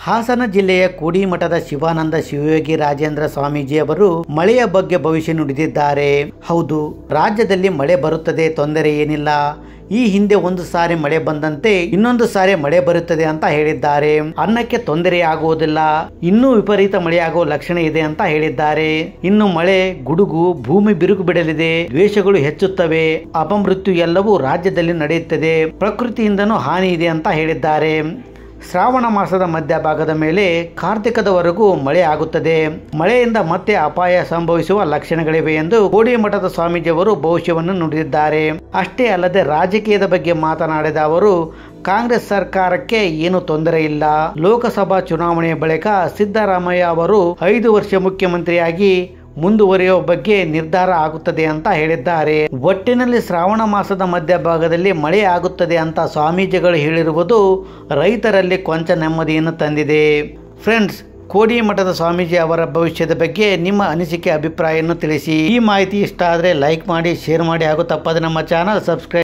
ಹಾಸನ ಜಿಲ್ಲೆಯ ಕೋಡಿಮಠದ ಶಿವಾನಂದ ಶಿವಯೋಗಿ ರಾಜೇಂದ್ರ ಸ್ವಾಮೀಜಿ ಅವರು ಮಳೆಯ ಬಗ್ಗೆ ಭವಿಷ್ಯ ನುಡಿದಿದ್ದಾರೆ ಹೌದು ರಾಜ್ಯದಲ್ಲಿ ಮಳೆ ಬರುತ್ತದೆ ತೊಂದರೆ ಏನಿಲ್ಲ ಈ ಹಿಂದೆ ಒಂದು ಸಾರಿ ಮಳೆ ಬಂದಂತೆ ಇನ್ನೊಂದು ಸಾರಿ ಮಳೆ ಬರುತ್ತದೆ ಅಂತ ಹೇಳಿದ್ದಾರೆ ಅನ್ನಕ್ಕೆ ತೊಂದರೆ ಆಗುವುದಿಲ್ಲ ಇನ್ನೂ ವಿಪರೀತ ಮಳೆಯಾಗುವ ಲಕ್ಷಣ ಇದೆ ಅಂತ ಹೇಳಿದ್ದಾರೆ ಇನ್ನು ಮಳೆ ಗುಡುಗು ಭೂಮಿ ಬಿರುಕು ಬಿಡಲಿದೆ ದ್ವೇಷಗಳು ಹೆಚ್ಚುತ್ತವೆ ಅಪಮೃತ್ಯು ಎಲ್ಲವೂ ರಾಜ್ಯದಲ್ಲಿ ನಡೆಯುತ್ತದೆ ಪ್ರಕೃತಿಯಿಂದನೂ ಹಾನಿ ಇದೆ ಅಂತ ಹೇಳಿದ್ದಾರೆ ಶ್ರಾವಣ ಮಾಸದ ಮಧ್ಯಭಾಗದ ಮೇಲೆ ಕಾರ್ತಿಕದವರೆಗೂ ಮಳೆ ಆಗುತ್ತದೆ ಮಳೆಯಿಂದ ಮತ್ತೆ ಅಪಾಯ ಸಂಭವಿಸುವ ಲಕ್ಷಣಗಳಿವೆ ಎಂದು ಕೋಡಿಮಠದ ಸ್ವಾಮೀಜಿಯವರು ಭವಿಷ್ಯವನ್ನು ನುಡಿದಿದ್ದಾರೆ ಅಷ್ಟೇ ಅಲ್ಲದೆ ರಾಜಕೀಯದ ಬಗ್ಗೆ ಮಾತನಾಡಿದ ಅವರು ಕಾಂಗ್ರೆಸ್ ಸರ್ಕಾರಕ್ಕೆ ಏನು ತೊಂದರೆ ಇಲ್ಲ ಲೋಕಸಭಾ ಚುನಾವಣೆಯ ಬಳಿಕ ಸಿದ್ದರಾಮಯ್ಯ ಅವರು ಐದು ವರ್ಷ ಮುಖ್ಯಮಂತ್ರಿಯಾಗಿ ಮುಂದುವರಿಯುವ ಬಗ್ಗೆ ನಿರ್ಧಾರ ಆಗುತ್ತದೆ ಅಂತ ಹೇಳಿದ್ದಾರೆ ಒಟ್ಟಿನಲ್ಲಿ ಶ್ರಾವಣ ಮಾಸದ ಮಧ್ಯಭಾಗದಲ್ಲಿ ಮಳೆ ಆಗುತ್ತದೆ ಅಂತ ಸ್ವಾಮೀಜಿಗಳು ಹೇಳಿರುವುದು ರೈತರಲ್ಲಿ ಕೊಂಚ ನೆಮ್ಮದಿಯನ್ನು ತಂದಿದೆ ಫ್ರೆಂಡ್ಸ್ ಕೋಡಿ ಮಠದ ಸ್ವಾಮೀಜಿ ಅವರ ಭವಿಷ್ಯದ ಬಗ್ಗೆ ನಿಮ್ಮ ಅನಿಸಿಕೆ ಅಭಿಪ್ರಾಯವನ್ನು ತಿಳಿಸಿ ಈ ಮಾಹಿತಿ ಇಷ್ಟ ಆದರೆ ಲೈಕ್ ಮಾಡಿ ಶೇರ್ ಮಾಡಿ ಹಾಗೂ ತಪ್ಪದೆ ನಮ್ಮ ಚಾನಲ್ ಸಬ್ಸ್ಕ್ರೈಬ್